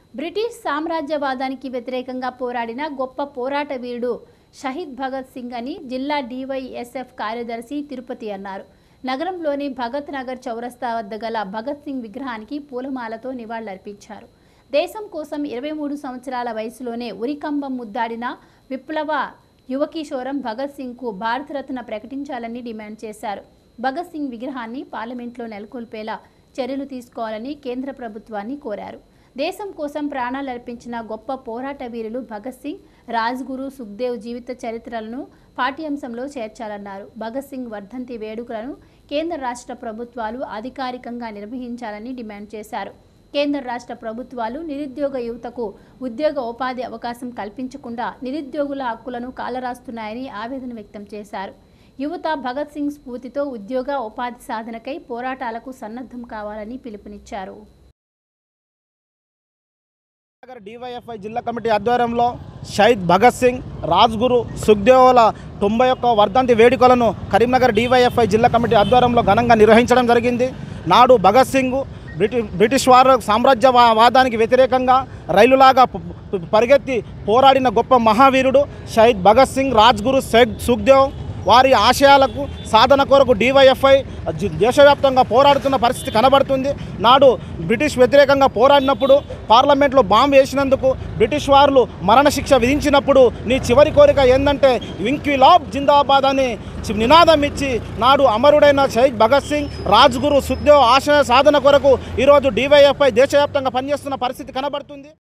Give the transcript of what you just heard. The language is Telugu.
బ్రిటిష్ సామ్రాజ్యవాదానికి వ్యతిరేకంగా పోరాడిన గొప్ప పోరాట వీరుడు షహీద్ భగత్ సింగ్ అని జిల్లా డివైఎస్ఎఫ్ కార్యదర్శి తిరుపతి అన్నారు నగరంలోని భగత్ నగర్ చౌరస్తా వద్ద గల భగత్ సింగ్ విగ్రహానికి పూలమాలతో నివాళులర్పించారు దేశం కోసం ఇరవై మూడు సంవత్సరాల వయసులోనే ఉరికంబం ముద్దాడిన విప్లవ యువకిషోరం భగత్ సింగ్కు భారతరత్న ప్రకటించాలని డిమాండ్ చేశారు భగత్ సింగ్ విగ్రహాన్ని పార్లమెంట్లో నెలకొల్పేలా చర్యలు తీసుకోవాలని కేంద్ర ప్రభుత్వాన్ని కోరారు దేశం కోసం ప్రాణాలర్పించిన గొప్ప పోరాట వీరులు భగత్ సింగ్ రాజ్గురు సుఖ్దేవ్ జీవిత చరిత్రలను పాఠ్యాంశంలో చేర్చాలన్నారు భగత్ సింగ్ వర్ధంతి వేడుకలను కేంద్ర రాష్ట్ర ప్రభుత్వాలు అధికారికంగా నిర్వహించాలని డిమాండ్ చేశారు కేంద్ర రాష్ట్ర ప్రభుత్వాలు నిరుద్యోగ యువతకు ఉద్యోగ ఉపాధి అవకాశం కల్పించకుండా నిరుద్యోగుల హక్కులను కాలరాస్తున్నాయని ఆవేదన వ్యక్తం చేశారు యువత భగత్ సింగ్ స్ఫూర్తితో ఉద్యోగ ఉపాధి సాధనకై పోరాటాలకు సన్నద్ధం కావాలని పిలుపునిచ్చారు నగర్ డివైఎఫ్ఐ జిల్లా కమిటీ ఆధ్వర్యంలో షహీద్ భగత్ సింగ్ రాజ్గురు సుఖ్దేవుల తొంభై ఒక్క వర్ధంతి వేడుకలను కరీంనగర్ డివైఎఫ్ఐ జిల్లా కమిటీ ఆధ్వర్యంలో ఘనంగా నిర్వహించడం జరిగింది నాడు భగత్ సింగ్ బ్రిటి బ్రిటిష్ వారు సామ్రాజ్యవాదానికి వ్యతిరేకంగా రైలులాగా ప- ప- పరిగెత్తి పోరాడిన గొప్ప మహావీరుడు షహీద్ భగత్ సింగ్ రాజ్గురు షేక్ సుఖ్దేవ్ వారి ఆశయాలకు సాధన కొరకు డివైఎఫ్ఐ జి- దేశవ్యాప్తంగా పోరాడుతున్న పరిస్థితి కనబడుతుంది నాడు బ్రిటిష్ వ్యతిరేకంగా పోరాడినప్పుడు పార్లమెంట్లో బాంబు వేసినందుకు బ్రిటిష్ వారులు మరణశిక్ష విధించినప్పుడు నీ చివరి కోరిక ఏంటంటే ఇంక్విలాబ్ జిందాబాద్ అని చి- నినాదం ఇచ్చి నాడు అమరుడైన షహీద్ భగత్ సింగ్ రాజ్గురు సుఖ్దేవ్ ఆశయ సాధన కొరకు ఈరోజు డివైఎఫ్ఐ దేశవ్యాప్తంగా పనిచేస్తున్న పరిస్థితి కనబడుతుంది